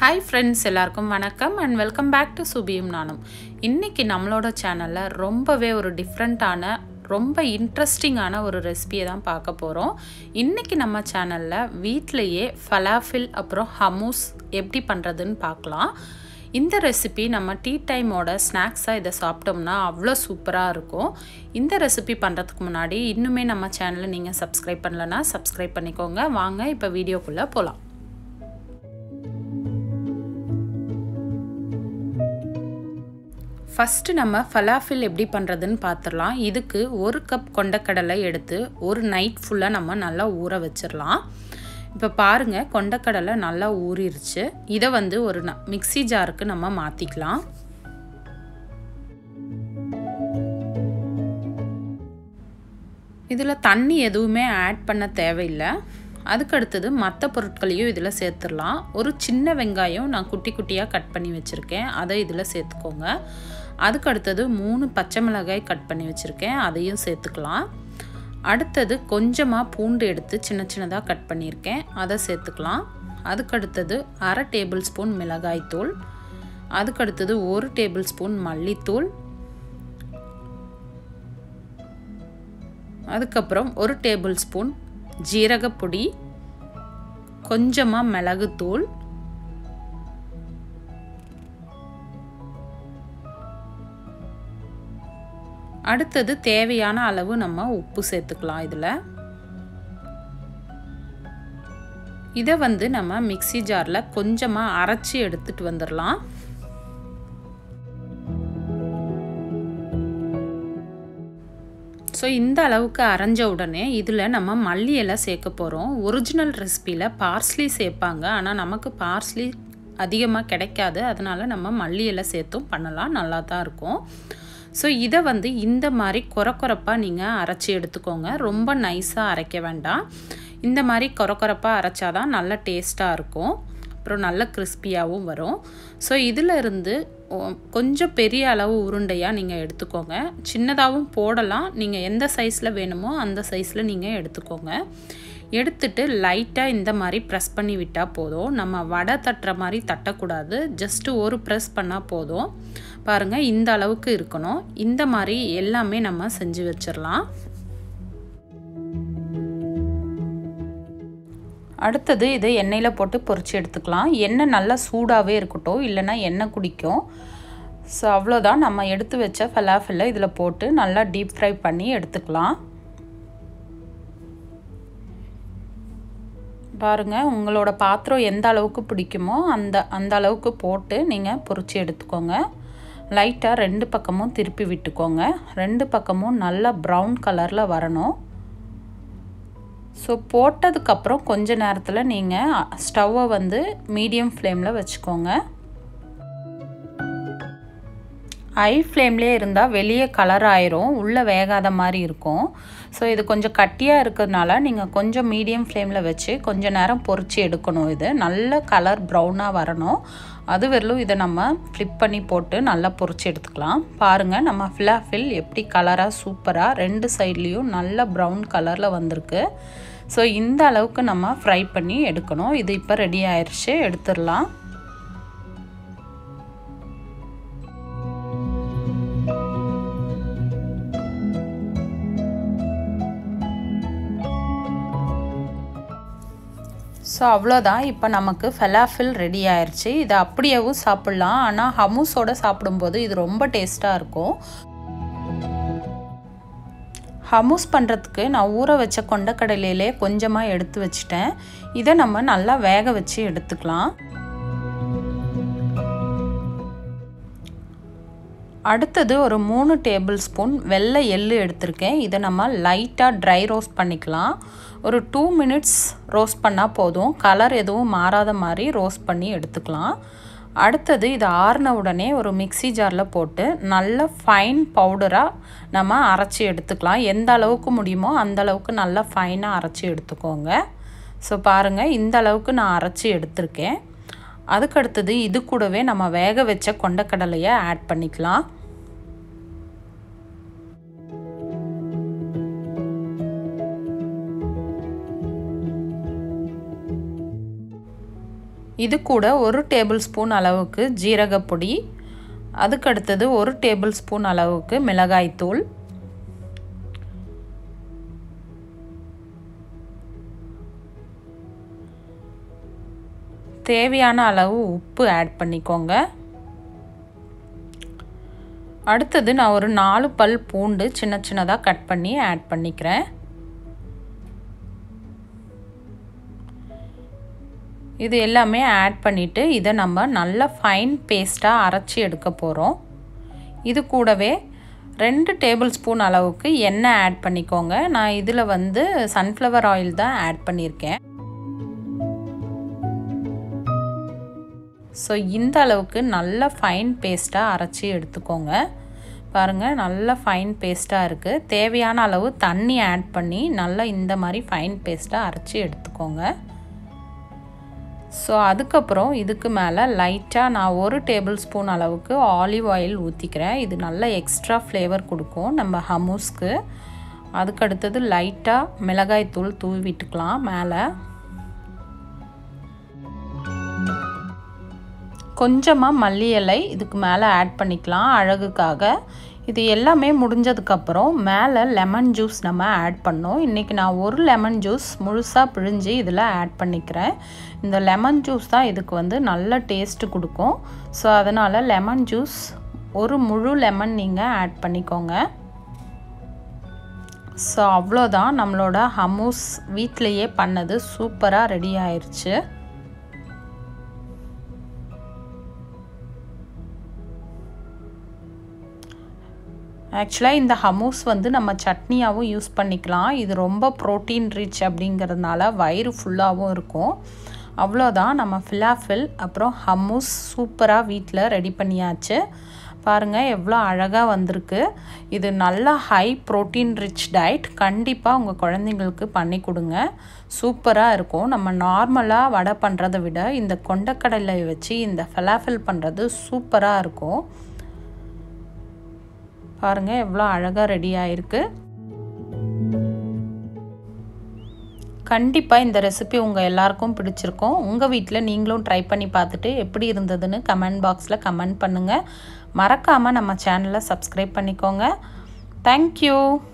hi friends எல்லாருக்கும் வணக்கம் and welcome back to சுபியும் நானும் இன்றைக்கி நம்மளோட சேனலில் ரொம்பவே ஒரு டிஃப்ரெண்ட்டான ரொம்ப இன்ட்ரெஸ்டிங்கான ஒரு ரெசிபியை தான் பார்க்க போகிறோம் இன்றைக்கி நம்ம சேனலில் வீட்டிலையே ஃபலாஃபில் அப்புறம் ஹமூஸ் எப்படி பண்ணுறதுன்னு பார்க்கலாம் இந்த ரெசிபி நம்ம டீ டைமோட ஸ்நாக்ஸாக இதை சாப்பிட்டோம்னா அவ்வளோ சூப்பராக இருக்கும் இந்த ரெசிபி பண்ணுறதுக்கு முன்னாடி இன்னுமே நம்ம சேனலை நீங்கள் சப்ஸ்கிரைப் பண்ணலன்னா சப்ஸ்கிரைப் பண்ணிக்கோங்க வாங்க இப்போ வீடியோக்குள்ளே போகலாம் ஃபஸ்ட்டு நம்ம ஃபலாஃபில் எப்படி பண்ணுறதுன்னு பார்த்துடலாம் இதுக்கு ஒரு கப் கொண்டக்கடலை எடுத்து ஒரு நைட் ஃபுல்லாக நம்ம நல்லா ஊற வச்சிடலாம் இப்போ பாருங்கள் கொண்டக்கடலை நல்லா ஊறிடுச்சு இதை வந்து ஒரு மிக்சி ஜாருக்கு நம்ம மாற்றிக்கலாம் இதில் தண்ணி எதுவுமே ஆட் பண்ண தேவையில்லை அதுக்கு அடுத்தது மற்ற பொருட்களையும் இதில் சேர்த்துடலாம் ஒரு சின்ன வெங்காயம் நான் குட்டி குட்டியாக கட் பண்ணி வச்சுருக்கேன் அதை இதில் சேர்த்துக்கோங்க அதுக்கு அடுத்தது மூணு பச்சை மிளகாய் கட் பண்ணி வச்சுருக்கேன் அதையும் சேர்த்துக்கலாம் அடுத்தது கொஞ்சமாக பூண்டு எடுத்து சின்ன சின்னதாக கட் பண்ணியிருக்கேன் அதை சேர்த்துக்கலாம் அதுக்கு அடுத்தது அரை டேபிள் ஸ்பூன் மிளகாய் தூள் அதுக்கு அடுத்தது ஒரு டேபிள் ஸ்பூன் மல்லித்தூள் அதுக்கப்புறம் ஒரு டேபிள் ஸ்பூன் ஜீரகப்பொடி கொஞ்சமாக மிளகுத்தூள் அடுத்தது தேவையான அளவு நம்ம உப்பு சேர்த்துக்கலாம் இதில் இதை வந்து நம்ம மிக்சி ஜாரில் கொஞ்சமாக அரைச்சி எடுத்துகிட்டு வந்துடலாம் ஸோ இந்த அளவுக்கு அரைஞ்ச உடனே இதில் நம்ம மல்லி இலை சேர்க்க போகிறோம் ஒரிஜினல் ரெசிப்பியில் பார்ஸ்லி சேர்ப்பாங்க ஆனால் நமக்கு பார்ஸ்லி அதிகமாக கிடைக்காது அதனால் நம்ம மல்லி இலை சேர்த்தும் பண்ணலாம் நல்லா தான் இருக்கும் ஸோ இதை வந்து இந்த மாதிரி குறை குறைப்பாக நீங்கள் அரைச்சி எடுத்துக்கோங்க ரொம்ப நைஸாக அரைக்க வேண்டாம் இந்த மாதிரி குறை குறைப்பாக அரைச்சாதான் நல்ல டேஸ்ட்டாக இருக்கும் அப்புறம் நல்ல கிறிஸ்பியாகவும் வரும் ஸோ இதில் இருந்து கொஞ்சம் பெரிய அளவு உருண்டையாக நீங்கள் எடுத்துக்கோங்க சின்னதாகவும் போடலாம் நீங்கள் எந்த சைஸில் வேணுமோ அந்த சைஸில் நீங்கள் எடுத்துக்கோங்க எடுத்துட்டு லைட்டாக இந்த மாதிரி ப்ரெஸ் பண்ணி விட்டால் போதும் நம்ம வடை தட்டுற மாதிரி தட்டக்கூடாது ஜஸ்ட்டு ஒரு ப்ரெஸ் பண்ணால் போதும் பாருங்கள் இந்த அளவுக்கு இருக்கணும் இந்த மாதிரி எல்லாமே நம்ம செஞ்சு வச்சிடலாம் அடுத்தது இதை எண்ணெயில் போட்டு பொரிச்சு எடுத்துக்கலாம் எண்ணெய் நல்லா சூடாகவே இருக்கட்டும் இல்லைன்னா எண்ணெய் குடிக்கும் ஸோ அவ்வளோதான் நம்ம எடுத்து வச்ச ஃபலாஃபில்லை இதில் போட்டு நல்லா டீப் ஃப்ரை பண்ணி எடுத்துக்கலாம் பாருங்கள் உங்களோட பாத்திரம் எந்த அளவுக்கு பிடிக்குமோ அந்த அந்த அளவுக்கு போட்டு நீங்கள் பொரிச்சு எடுத்துக்கோங்க லைட்டாக ரெண்டு பக்கமும் திருப்பி விட்டுக்கோங்க ரெண்டு பக்கமும் நல்லா ப்ரௌன் கலரில் வரணும் ஸோ போட்டதுக்கப்புறம் கொஞ்ச நேரத்தில் நீங்கள் ஸ்டவ்வை வந்து மீடியம் ஃப்ளேமில் வச்சுக்கோங்க ஹை ஃப்ளேம்லேயே இருந்தால் வெளியே கலர் ஆயிரும் உள்ளே வேகாத மாதிரி இருக்கும் ஸோ இது கொஞ்சம் கட்டியாக இருக்கிறதுனால நீங்கள் கொஞ்சம் மீடியம் ஃப்ளேமில் வச்சு கொஞ்சம் நேரம் பொறிச்சு எடுக்கணும் இது நல்ல கலர் ப்ரௌனாக வரணும் அது வரலும் இதை நம்ம ஃப்ளிப் பண்ணி போட்டு நல்லா பொறிச்சு எடுத்துக்கலாம் பாருங்கள் நம்ம ஃபிலாஃபில் எப்படி கலராக சூப்பராக ரெண்டு சைட்லேயும் நல்ல ப்ரௌன் கலரில் வந்திருக்கு ஸோ இந்த அளவுக்கு நம்ம ஃப்ரை பண்ணி எடுக்கணும் இது இப்போ ரெடி ஆயிடுச்சு எடுத்துடலாம் ஸோ அவ்வளோதான் இப்போ நமக்கு ஃபெலாஃபில் ரெடி ஆயிடுச்சு இதை அப்படியேவும் சாப்பிட்லாம் ஆனால் ஹமூஸோடு சாப்பிடும்போது இது ரொம்ப டேஸ்ட்டாக இருக்கும் ஹமூஸ் பண்ணுறதுக்கு நான் ஊற வச்ச கொண்டக்கடலையிலே கொஞ்சமாக எடுத்து வச்சுட்டேன் இதை நம்ம நல்லா வேக வச்சு எடுத்துக்கலாம் அடுத்தது ஒரு மூணு டேபிள் ஸ்பூன் வெள்ளை எள்ளு எடுத்திருக்கேன் இதை நம்ம லைட்டாக ட்ரை ரோஸ்ட் பண்ணிக்கலாம் ஒரு டூ மினிட்ஸ் ரோஸ்ட் பண்ணால் போதும் கலர் எதுவும் மாறாத மாதிரி ரோஸ்ட் பண்ணி எடுத்துக்கலாம் அடுத்தது இது ஆறின உடனே ஒரு மிக்சி ஜாரில் போட்டு நல்ல ஃபைன் பவுடராக நம்ம அரைச்சி எடுத்துக்கலாம் எந்த அளவுக்கு முடியுமோ அந்த அளவுக்கு நல்லா ஃபைனாக அரைச்சி எடுத்துக்கோங்க ஸோ பாருங்கள் இந்த அளவுக்கு நான் அரைச்சி எடுத்திருக்கேன் அதுக்கடுத்தது இது கூடவே நம்ம வேக வச்ச கொண்டக்கடலையை ஆட் பண்ணிக்கலாம் இது கூட ஒரு டேபிள் ஸ்பூன் அளவுக்கு ஜீரகப்பொடி அதுக்கடுத்தது ஒரு டேபிள் ஸ்பூன் அளவுக்கு மிளகாய்த்தூள் தேவையான அளவு உப்பு ஆட் பண்ணிக்கோங்க அடுத்தது நான் ஒரு நாலு பல் பூண்டு சின்ன சின்னதாக கட் பண்ணி ஆட் பண்ணிக்கிறேன் இது எல்லாமே ஆட் பண்ணிவிட்டு இதை நம்ம நல்ல ஃபைன் பேஸ்ட்டாக அரைச்சி எடுக்க போகிறோம் இது கூடவே ரெண்டு டேபிள் ஸ்பூன் அளவுக்கு எண்ணெய் ஆட் பண்ணிக்கோங்க நான் இதில் வந்து சன்ஃப்ளவர் ஆயில் தான் ஆட் பண்ணியிருக்கேன் ஸோ இந்த அளவுக்கு நல்ல ஃபைன் பேஸ்ட்டாக அரைச்சி எடுத்துக்கோங்க பாருங்கள் நல்ல ஃபைன் பேஸ்ட்டாக இருக்குது தேவையான அளவு தண்ணி ஆட் பண்ணி நல்லா இந்த மாதிரி ஃபைன் பேஸ்ட்டாக அரைச்சி எடுத்துக்கோங்க ஸோ அதுக்கப்புறம் இதுக்கு மேலே லைட்டாக நான் ஒரு டேபிள் ஸ்பூன் அளவுக்கு ஆலிவ் ஆயில் ஊற்றிக்கிறேன் இது நல்ல எக்ஸ்ட்ரா ஃப்ளேவர் கொடுக்கும் நம்ம ஹமூஸ்க்கு அதுக்கடுத்தது லைட்டாக மிளகாய் தூள் தூவி விட்டுக்கலாம் மேலே கொஞ்சமாக மல்லி இலை இதுக்கு மேலே ஆட் பண்ணிக்கலாம் அழகுக்காக இது எல்லாமே முடிஞ்சதுக்கப்புறம் மேலே லெமன் ஜூஸ் நம்ம ஆட் பண்ணோம் இன்றைக்கி நான் ஒரு லெமன் ஜூஸ் முழுசாக பிழிஞ்சு இதில் ஆட் பண்ணிக்கிறேன் இந்த லெமன் ஜூஸ் தான் இதுக்கு வந்து நல்ல டேஸ்ட்டு கொடுக்கும் ஸோ அதனால் லெமன் ஜூஸ் ஒரு முழு லெமன் நீங்கள் ஆட் பண்ணிக்கோங்க ஸோ அவ்வளோதான் நம்மளோட ஹமூஸ் வீட்டிலையே பண்ணது சூப்பராக ரெடி ஆயிடுச்சு ஆக்சுவலாக இந்த ஹமூஸ் வந்து நம்ம சட்னியாகவும் யூஸ் பண்ணிக்கலாம் இது ரொம்ப ப்ரோட்டீன் ரிச் அப்படிங்கிறதுனால வயிறு ஃபுல்லாகவும் இருக்கும் அவ்வளோதான் நம்ம ஃபிலாஃபில் அப்புறம் ஹம்மூஸ் சூப்பராக வீட்டில் ரெடி பண்ணியாச்சு பாருங்கள் எவ்வளோ அழகாக வந்திருக்கு இது நல்ல ஹை ப்ரோட்டீன் ரிச் டயட் கண்டிப்பாக உங்கள் குழந்தைங்களுக்கு பண்ணி கொடுங்க சூப்பராக இருக்கும் நம்ம நார்மலாக வடை பண்ணுறதை விட இந்த கொண்டக்கடலை வச்சு இந்த ஃபலாஃபில் பண்ணுறது சூப்பராக இருக்கும் பாருங்கள் எவ்வளோ அழகாக ரெடி ஆயிருக்கு கண்டிப்பாக இந்த ரெசிபி உங்கள் எல்லாருக்கும் பிடிச்சிருக்கும் உங்கள் வீட்டில் நீங்களும் ட்ரை பண்ணி பார்த்துட்டு எப்படி இருந்ததுன்னு கமெண்ட் பாக்ஸில் கமெண்ட் பண்ணுங்கள் மறக்காமல் நம்ம சேனலை சப்ஸ்கிரைப் பண்ணிக்கோங்க தேங்க்யூ